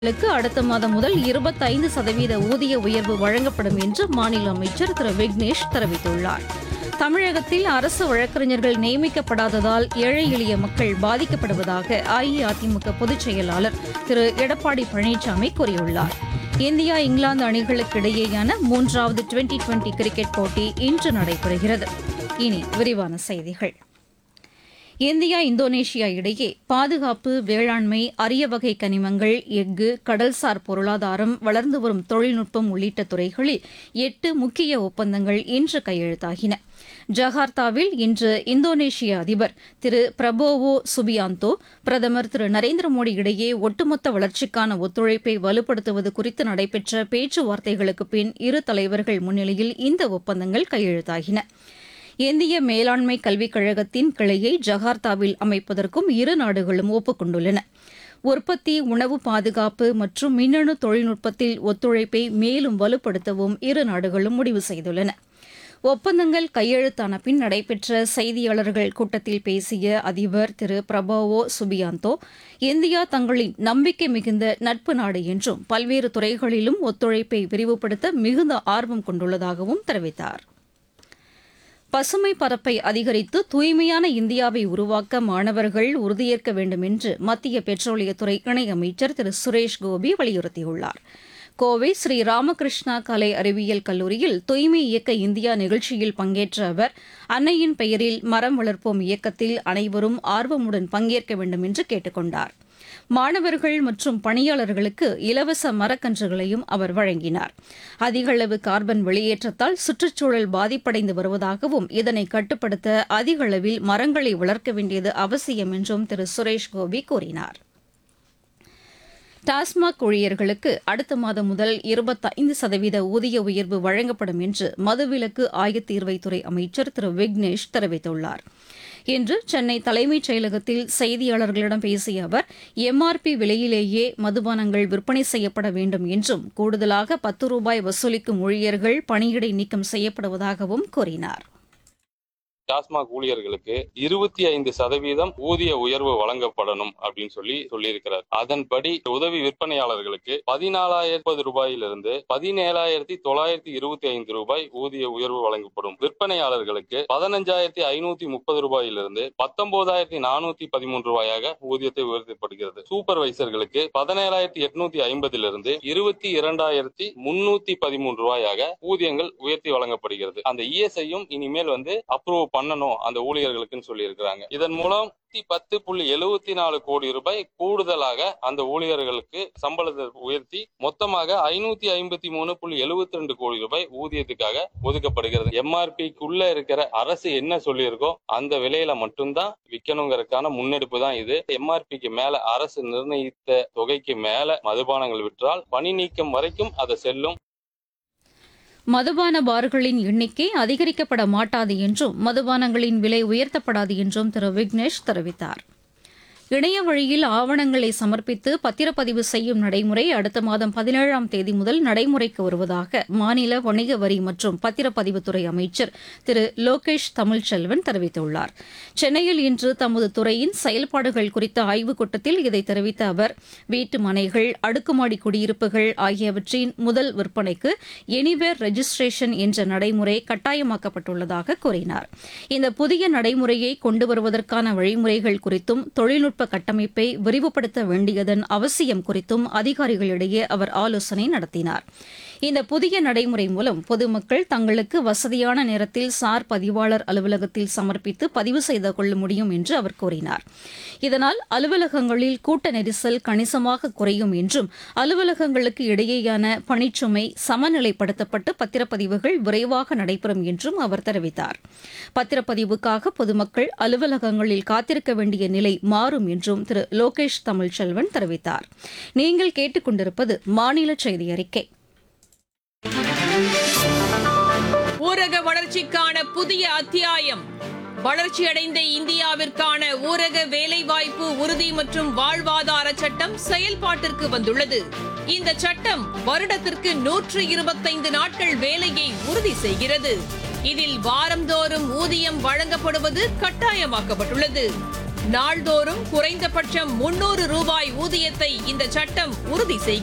ளுக்கு அடுத்த மாதம் முதல் இருபத்தைந்து சதவீத ஊதிய உயர்வு வழங்கப்படும் என்று மாநில அமைச்சர் திரு விக்னேஷ் தெரிவித்துள்ளார் தமிழகத்தில் அரசு வழக்கறிஞர்கள் நியமிக்கப்படாததால் ஏழை எளிய மக்கள் பாதிக்கப்படுவதாக அஇஅதிமுக பொதுச் செயலாளர் திரு எடப்பாடி பழனிசாமி கூறியுள்ளார் இந்தியா இங்கிலாந்து அணிகளுக்கு இடையேயான மூன்றாவது டுவெண்டி டுவெண்டி கிரிக்கெட் போட்டி இன்று நடைபெறுகிறது இனி விரிவான செய்திகள் இந்தியா இந்தோனேஷியா இடையே பாதுகாப்பு வேளாண்மை அரிய வகை கனிமங்கள் எஃகு கடல்சார் பொருளாதாரம் வளர்ந்து வரும் தொழில்நுட்பம் உள்ளிட்ட துறைகளில் எட்டு முக்கிய ஒப்பந்தங்கள் இன்று கையெழுத்தாகின ஜகார்த்தாவில் இன்று இந்தோனேஷிய அதிபர் திரு பிரபோவோ சுபியாந்தோ பிரதமர் திரு நரேந்திர மோடி இடையே ஒட்டுமொத்த வளர்ச்சிக்கான ஒத்துழைப்பை வலுப்படுத்துவது குறித்து நடைபெற்ற பேச்சுவார்த்தைகளுக்கு பின் இரு தலைவர்கள் முன்னிலையில் இந்த ஒப்பந்தங்கள் கையெழுத்தாகின இந்திய மேலாண்மை கல்விக் கழகத்தின் கிளையை ஜகார்த்தாவில் அமைப்பதற்கும் இரு நாடுகளும் ஒப்புக் கொண்டுள்ளன உற்பத்தி உணவு பாதுகாப்பு மற்றும் மின்னணு தொழில்நுட்பத்தில் ஒத்துழைப்பை மேலும் வலுப்படுத்தவும் இரு நாடுகளும் முடிவு செய்துள்ளன ஒப்பந்தங்கள் கையெழுத்தான பின் நடைபெற்ற செய்தியாளர்கள் கூட்டத்தில் பேசிய அதிபர் திரு பிரபாவோ சுபியாந்தோ இந்தியா தங்களின் நம்பிக்கை மிகுந்த நட்பு நாடு என்றும் பல்வேறு துறைகளிலும் ஒத்துழைப்பை விரிவுபடுத்த மிகுந்த ஆர்வம் கொண்டுள்ளதாகவும் தெரிவித்தார் பசுமை பரப்பை அதிகரித்து தூய்மையான இந்தியாவை உருவாக்க மாணவர்கள் உறுதியேற்க வேண்டும் என்று மத்திய பெட்ரோலியத்துறை இணையமைச்சர் திரு சுரேஷ் கோபி வலியுறுத்தியுள்ளார் கோவை ஸ்ரீ ராமகிருஷ்ணா கலை அறிவியல் கல்லூரியில் தூய்மை இயக்க இந்தியா நிகழ்ச்சியில் பங்கேற்ற அவர் அன்னையின் பெயரில் மரம் வளர்ப்போம் இயக்கத்தில் அனைவரும் ஆர்வமுடன் பங்கேற்க வேண்டும் என்று கேட்டுக் கொண்டார் மாணவர்கள் மற்றும் பணியாளர்களுக்கு இலவச மரக்கன்றுகளையும் அவர் வழங்கினார் அதிக அளவு கார்பன் வெளியேற்றத்தால் சுற்றுச்சூழல் பாதிப்படைந்து வருவதாகவும் இதனை கட்டுப்படுத்த அதிக அளவில் மரங்களை வளர்க்க வேண்டியது அவசியம் என்றும் திரு சுரேஷ் கோபி கூறினார் டாஸ்மாக் ஊழியர்களுக்கு அடுத்த மாதம் முதல் இருபத்தைந்து சதவீத ஊதிய உயர்வு வழங்கப்படும் என்று மதுவிலக்கு ஆயத்தீர்வைத்துறை அமைச்சர் திரு விக்னேஷ் தெரிவித்துள்ளார் இன்று சென்னை தலைமைச் செயலகத்தில் செய்தியாளர்களிடம் பேசிய அவர் எம்ஆர்பி விலையிலேயே மதுபானங்கள் விற்பனை செய்யப்பட வேண்டும் என்றும் கூடுதலாக பத்து ரூபாய் வசூலிக்கும் ஊழியர்கள் பணியிடை நீக்கம் செய்யப்படுவதாகவும் கூறினார் டாஸ்மாக் ஊழியர்களுக்கு இருபத்தி ஐந்து சதவீதம் ஊதிய உயர்வு வழங்கப்படணும் அப்படின்னு சொல்லி சொல்லியிருக்கிறார் அதன்படி உதவி விற்பனையாளர்களுக்கு பதினாலாயிரத்தி ரூபாயிலிருந்து பதினேழாயிரத்தி தொள்ளாயிரத்தி இருபத்தி ஐந்து ரூபாய் ஊதிய உயர்வு வழங்கப்படும் விற்பனையாளர்களுக்கு பதினஞ்சாயிரத்தி ஐநூத்தி முப்பது ரூபாயிலிருந்து பத்தொன்பதாயிரத்தி நானூத்தி பதிமூன்று ரூபாயாக ஊதியத்தை உயர்த்தப்படுகிறது சூப்பர்வைசர்களுக்கு பதினேழாயிரத்தி எட்நூத்தி ஐம்பதிலிருந்து இருபத்தி இரண்டாயிரத்தி முன்னூத்தி பதிமூன்று ரூபாயாக ஊதியங்கள் உயர்த்தி வழங்கப்படுகிறது அந்த இஎஸ்ஐயும் இனிமேல் வந்து அப்ரூவ் பண்ணணும் அந்த ஊழியர்களுக்குன்னு சொல்லி இருக்கிறாங்க இதன் மூலம் பத்து புள்ளி எழுபத்தி நாலு கோடி ரூபாய் கூடுதலாக அந்த ஊழியர்களுக்கு சம்பளத்தை உயர்த்தி மொத்தமாக ஐநூத்தி ஐம்பத்தி மூணு புள்ளி எழுபத்தி ரெண்டு கோடி ரூபாய் ஊதியத்துக்காக ஒதுக்கப்படுகிறது எம்ஆர்பிக்குள்ள இருக்கிற அரசு என்ன சொல்லியிருக்கோ அந்த விலையில மட்டும்தான் விற்கணுங்கிறதுக்கான முன்னெடுப்பு தான் இது எம்ஆர்பிக்கு மேல அரசு நிர்ணயித்த தொகைக்கு மேல மதுபானங்கள் விற்றால் பணி நீக்கம் வரைக்கும் அதை செல்லும் மதுபான பார்களின் எண்ணிக்கை அதிகரிக்கப்பட மாட்டாது என்றும் மதுபானங்களின் விலை உயர்த்தப்படாது என்றும் திரு விக்னேஷ் தெரிவித்தார் இணைய வழியில் ஆவணங்களை சமர்ப்பித்து பத்திரப்பதிவு செய்யும் நடைமுறை அடுத்த மாதம் பதினேழாம் தேதி முதல் நடைமுறைக்கு வருவதாக மாநில வணிக வரி மற்றும் பத்திரப்பதிவுத்துறை அமைச்சர் திரு லோகேஷ் தமிழ்ச்செல்வன் தெரிவித்துள்ளார் சென்னையில் இன்று தமது துறையின் செயல்பாடுகள் குறித்த ஆய்வுக் கூட்டத்தில் இதை தெரிவித்த அவர் வீட்டு மனைகள் அடுக்குமாடி குடியிருப்புகள் ஆகியவற்றின் முதல் விற்பனைக்கு எனிவேர் ரெஜிஸ்ட்ரேஷன் என்ற நடைமுறை கட்டாயமாக்கப்பட்டுள்ளதாக கூறினார் இந்த புதிய நடைமுறையை கொண்டு வருவதற்கான வழிமுறைகள் குறித்தும் தொழில்நுட்ப கட்டமைப்பை விரிவுபடுத்த வேண்டியதன் அவசியம் குறித்தும் அதிகாரிகளிடையே அவர் ஆலோசனை நடத்தினார் இந்த புதிய நடைமுறை மூலம் பொதுமக்கள் தங்களுக்கு வசதியான நேரத்தில் சார் பதிவாளர் அலுவலகத்தில் சமர்ப்பித்து பதிவு செய்து கொள்ள முடியும் என்று அவர் கூறினார் இதனால் அலுவலகங்களில் கூட்ட நெரிசல் கணிசமாக குறையும் என்றும் அலுவலகங்களுக்கு இடையேயான பணிச்சுமை சமநிலைப்படுத்தப்பட்டு பத்திரப்பதிவுகள் விரைவாக நடைபெறும் என்றும் அவர் தெரிவித்தார் பத்திரப்பதிவுக்காக பொதுமக்கள் அலுவலகங்களில் காத்திருக்க வேண்டிய நிலை மாறும் என்றும் திரு லோகேஷ் தமிழ்ச்செல்வன் தெரிவித்தார் நீங்கள் கேட்டுக்கொண்டிருப்பது மாநில செய்தி அறிக்கை ஊரக வளர்ச்சிக்கான புதிய அத்தியாயம் வளர்ச்சியடைந்த இந்தியாவிற்கான ஊரக வேலைவாய்ப்பு உறுதி மற்றும் வாழ்வாதார சட்டம் செயல்பாட்டிற்கு வந்துள்ளது இந்த சட்டம் வருடத்திற்கு நூற்று இருபத்தைந்து நாட்கள் வேலையை உறுதி செய்கிறது இதில் வாரந்தோறும் ஊதியம் வழங்கப்படுவது கட்டாயமாக்கப்பட்டுள்ளது நாள்தோறும் குறைந்தபட்சம் முன்னூறு ரூபாய் ஊதியத்தை இந்த சட்டம் உறுதி செய்கிறது